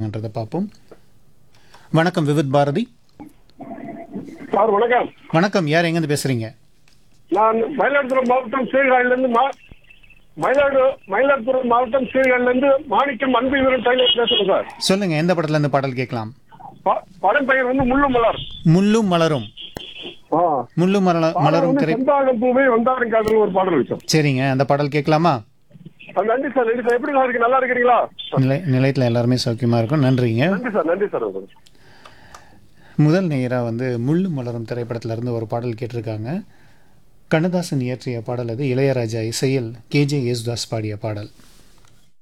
பேசுகிறாங்கன்றதை பார்ப்போம் வணக்கம் விவித் பாரதி சார் வணக்கம் வணக்கம் யார் எங்கேருந்து பேசுகிறீங்க நான் மயிலாடுதுறை மாவட்டம் சீர்காழிலிருந்து மா மயிலாடு மயிலாடுதுறை மாவட்டம் சீர்காழிலிருந்து மாணிக்கம் அன்பு வீரன் டைலர் பேசுறேன் சார் சொல்லுங்கள் எந்த படத்துல இருந்து பாடல் கேட்கலாம் ப- படம் பெயர் வந்து முள்ளு மலர் முள்ளும் மலரும் ஆ. முள்ளும் மல பாடல் மலரும் வந்து திரை செந்தாழம் பூவே வந்தாரும் காதல் ஒரு பாடல் வச்சோம் சரிங்க அந்த பாடல் கேட்கலாமா நன்றி சார் நன்றி சார் எப்படி சார் இருக்கு நல்லா இருக்கிறீங்களா நிலை நிலையத்தில் எல்லாருமே சௌக்கியமாக இருக்கும் நன்றிங்க நன்றி சார் நன்றி சார் முதல் நேயராக வந்து முள்ளு மலரும் திரைப்படத்துல இருந்து ஒரு பாடல் கேட்டிருக்காங்க கண்ணதாசன் இயற்றிய பாடல் அது இளையராஜா இசையில் கேஜே யேசுதாஸ் பாடிய பாடல்